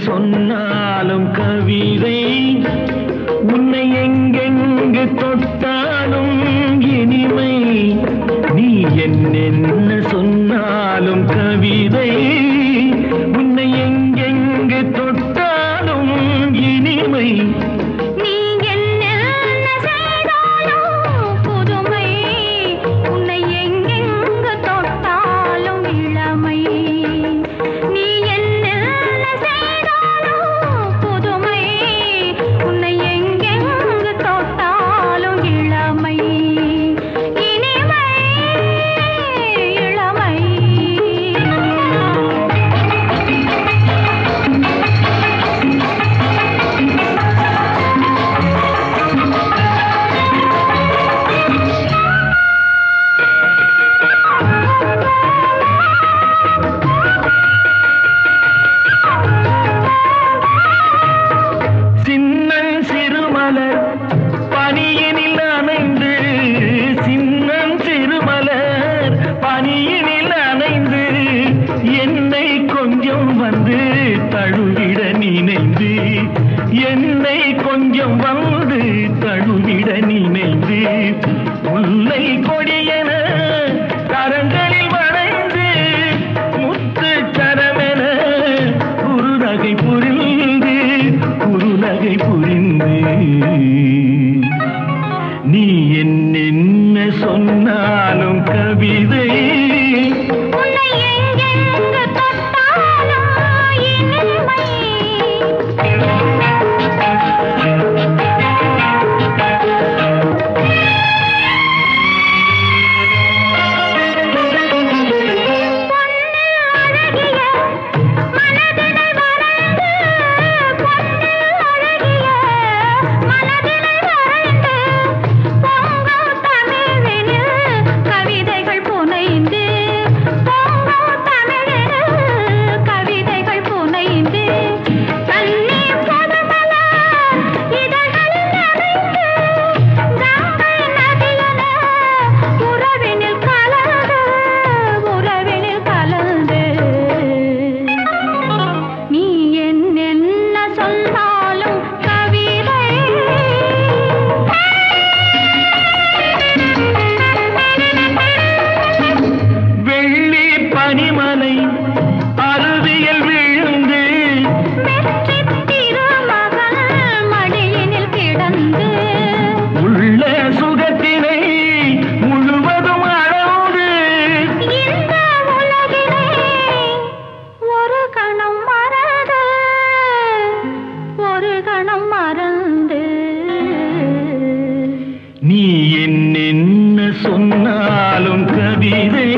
சொன்னாலும் கவிதை உன்னை எங்கெங்கு தொட்டாலும் இனிமை நீ என்னென்ன சொன்னாலும் கவிதை உன்னை எங்கெங்கு தொட்டாலும் இனிமை நீ என்ன செய்தாலும் புதுமை உன்னை எங்கெங்கு தொட்டாலும் இளமை நீ என்ன செய்தாலும் புதுமை உன்னை எங்கெங்கு தொட்டாலும் இளமை இனிமை இளமை சின்னன் சிறுமலர் பனியினில் அணைந்து சின்னன் சிறுமலர் பனியினில் அணைந்து என்னை கொஞ்சம் வந்து தழுவிட நினைந்து என்னை கொஞ்சம் வந்து தழுவிட நினைந்து முல்லை கொடியென கரங்களில் வளைந்து முத்து சரமென குறுநகை புரிந்து குறுநகை புரிந்து நீ என்னென்ன சொன்னாலும் கவிதை உன்னை எங்கெங்கு தொட்டாலும் இனிமை கவிதைகள் புனைந்து பொங்கும் தமிழில் கவிதைகள் புனைந்து கண்ணீர் புதுமலர் இதழ்களில் நனைந்து கங்கை நதியென உறவினில் கலந்து உறவினில் கலந்து நீ என்னென்ன சொன்னாலும் கவிதை வெள்ளி பனிமலை அருவியில் விழுந்து வெற்றி திருமகள் மடியினில் கிடந்து உள்ள சுகத்தினை முழுவதும் அளந்து இந்த உலகிலே ஒரு கணம் மறந்து ஒரு கணம் மறந்து நீ என்னென்ன சொன்னாலும் கவிதை